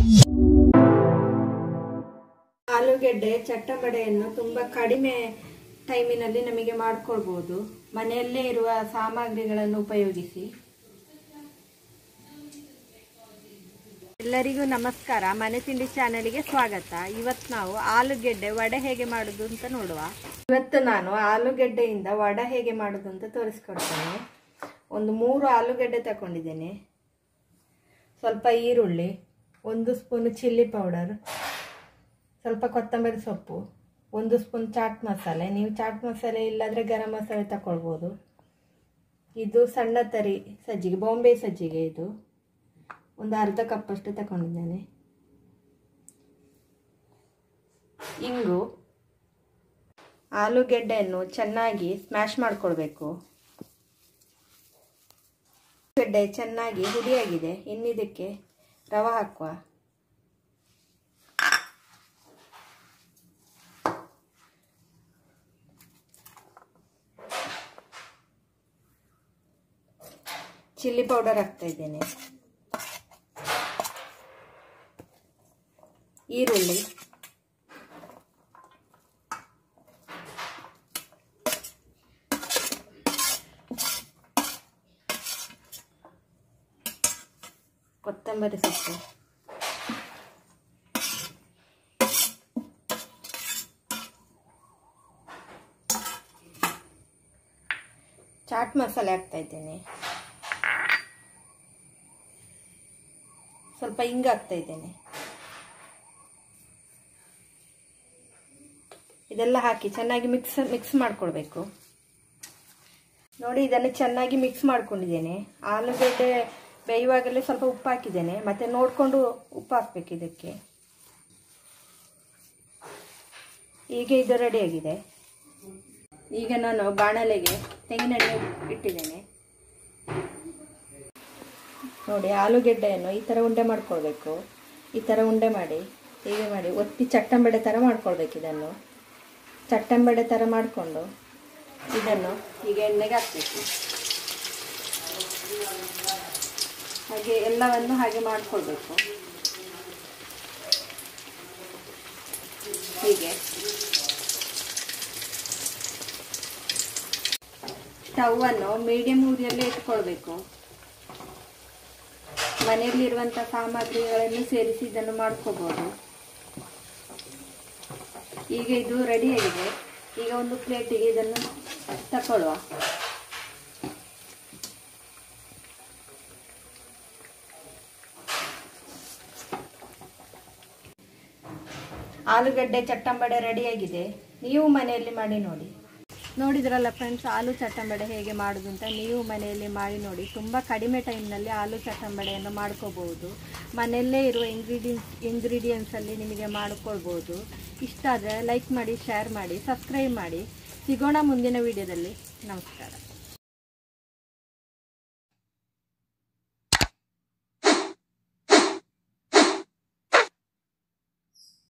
ಆಲೂಗೆಡ್ಡೆ ಚಟ್ಟಂಬಡೆಯನ್ನು ತುಂಬ ಕಡಿಮೆ ಟೈಮಿನಲ್ಲಿ ನಮಗೆ ಮಾಡಿಕೊಳ್ಬೋದು ಮನೆಯಲ್ಲೇ ಇರುವ ಸಾಮಗ್ರಿಗಳನ್ನು ಉಪಯೋಗಿಸಿ ಎಲ್ಲರಿಗೂ ನಮಸ್ಕಾರ ಮನೆ ತಿಂಡಿ ಚಾನಲ್ಗೆ ಸ್ವಾಗತ ಇವತ್ತು ನಾವು ಆಲೂಗೆಡ್ಡೆ ವಡೆ ಹೇಗೆ ಮಾಡೋದು ಅಂತ ನೋಡುವ ಇವತ್ತು ನಾನು ಆಲೂಗೆಡ್ಡೆಯಿಂದ ವಡೆ ಹೇಗೆ ಮಾಡೋದು ಅಂತ ತೋರಿಸ್ಕೊಡ್ತೇನೆ ಒಂದು ಮೂರು ಆಲೂಗೆಡ್ಡೆ ತಗೊಂಡಿದ್ದೇನೆ ಸ್ವಲ್ಪ ಈರುಳ್ಳಿ ಒಂದು ಸ್ಪೂನ್ ಚಿಲ್ಲಿ ಪೌಡರ್ ಸ್ವಲ್ಪ ಕೊತ್ತಂಬರಿ ಸೊಪ್ಪು ಒಂದು ಸ್ಪೂನ್ ಚಾಟ್ ಮಸಾಲೆ ನೀವು ಚಾಟ್ ಮಸಾಲೆ ಇಲ್ಲಾಂದರೆ ಗರಂ ಮಸಾಲೆ ತಗೊಳ್ಬೋದು ಇದು ಸಣ್ಣ ತರಿ ಸಜ್ಜಿಗೆ ಬಾಂಬೆ ಸಜ್ಜಿಗೆ ಇದು ಒಂದು ಅರ್ಧ ಕಪ್ಪಷ್ಟು ತಗೊಂಡಿದ್ದೇನೆ ಇಂಗು ಆಲೂಗೆಡ್ಡೆಯನ್ನು ಚೆನ್ನಾಗಿ ಸ್ಮ್ಯಾಶ್ ಮಾಡಿಕೊಳ್ಬೇಕು ಗೆಡ್ಡೆ ಚೆನ್ನಾಗಿ ಹುಡಿಯಾಗಿದೆ ಇನ್ನಿದಕ್ಕೆ ರವೆ ಹಾಕುವ ಚಿಲ್ಲಿ ಪೌಡರ್ ಹಾಕ್ತಾ ಇದ್ದೇನೆ ಈರುಳ್ಳಿ ಕೊತ್ತಂಬರಿ ಸೊಪ್ಪು ಚಾಟ್ ಮಸಾಲೆ ಹಾಕ್ತಾ ಇದ್ದೇನೆ ಸ್ವಲ್ಪ ಹಿಂಗ ಹಾಕ್ತಾ ಇದ್ದೇನೆ ಇದೆಲ್ಲ ಹಾಕಿ ಚೆನ್ನಾಗಿ ಮಿಕ್ಸ್ ಮಿಕ್ಸ್ ಮಾಡ್ಕೊಳ್ಬೇಕು ನೋಡಿ ಇದನ್ನು ಚೆನ್ನಾಗಿ ಮಿಕ್ಸ್ ಮಾಡ್ಕೊಂಡಿದ್ದೇನೆ ಆಲೂಗಡ್ಡೆ ಬೇಯುವಾಗಲೇ ಸ್ವಲ್ಪ ಉಪ್ಪು ಹಾಕಿದ್ದೇನೆ ಮತ್ತೆ ನೋಡಿಕೊಂಡು ಉಪ್ಪು ಹಾಕ್ಬೇಕು ಇದಕ್ಕೆ ಈಗ ಇದು ರೆಡಿಯಾಗಿದೆ ಈಗ ನಾನು ಬಾಣಲೆಗೆ ತೆಂಗಿನೆಣ್ಣೆ ಇಟ್ಟಿದ್ದೇನೆ ನೋಡಿ ಆಲೂಗೆಡ್ಡೆಯನ್ನು ಈ ಥರ ಉಂಡೆ ಮಾಡ್ಕೊಳ್ಬೇಕು ಈ ಥರ ಉಂಡೆ ಮಾಡಿ ಹೀಗೆ ಮಾಡಿ ಒತ್ತಿ ಚಟ್ಟಂಬಡೆ ಥರ ಮಾಡ್ಕೊಳ್ಬೇಕು ಇದನ್ನು ಚಟ್ಟಂಬಡೆ ಥರ ಮಾಡಿಕೊಂಡು ಇದನ್ನು ಈಗ ಎಣ್ಣೆಗೆ ಹಾಕಬೇಕು ಹಾಗೆ ಎಲ್ಲವನ್ನು ಹಾಗೆ ಮಾಡಿಕೊಳ್ಬೇಕು ಹೀಗೆ ಸ್ಟವನ್ನು ಮೀಡಿಯಂ ಊರಿಯಲ್ಲೇ ಇಟ್ಕೊಳ್ಬೇಕು ಮನೆಯಲ್ಲಿರುವಂಥ ಸಾಮಗ್ರಿಗಳನ್ನು ಸೇರಿಸಿ ಇದನ್ನು ಮಾಡ್ಕೋಬಹುದು ಈಗ ಇದು ರೆಡಿಯಾಗಿದೆ ಈಗ ಒಂದು ಪ್ಲೇಟಿಗೆ ಇದನ್ನು ತಕೊಳ್ಳುವ ಆಲೂಗಡ್ಡೆ ಚಟ್ಟಂಬಡೆ ರೆಡಿಯಾಗಿದೆ ನೀವು ಮನೆಯಲ್ಲಿ ಮಾಡಿ ನೋಡಿ ನೋಡಿದ್ರಲ್ಲ ಫ್ರೆಂಡ್ಸ್ ಆಲೂ ಚಟ್ಟಂಬಡೆ ಹೇಗೆ ಮಾಡೋದು ಅಂತ ನೀವು ಮನೆಯಲ್ಲಿ ಮಾಡಿ ನೋಡಿ ತುಂಬ ಕಡಿಮೆ ಟೈಮ್ನಲ್ಲಿ ಆಲೂ ಚಟ್ಟಂಬಡೆಯನ್ನು ಮಾಡ್ಕೋಬಹುದು ಮನೆಯಲ್ಲೇ ಇರುವ ಇಂಗ್ರೀಡಿಯನ್ಸ್ ಇಂಗ್ರೀಡಿಯೆಂಟ್ಸಲ್ಲಿ ನಿಮಗೆ ಮಾಡ್ಕೊಳ್ಬೋದು ಇಷ್ಟ ಆದರೆ ಲೈಕ್ ಮಾಡಿ ಶೇರ್ ಮಾಡಿ ಸಬ್ಸ್ಕ್ರೈಬ್ ಮಾಡಿ ಸಿಗೋಣ ಮುಂದಿನ ವಿಡಿಯೋದಲ್ಲಿ ನಮಸ್ಕಾರ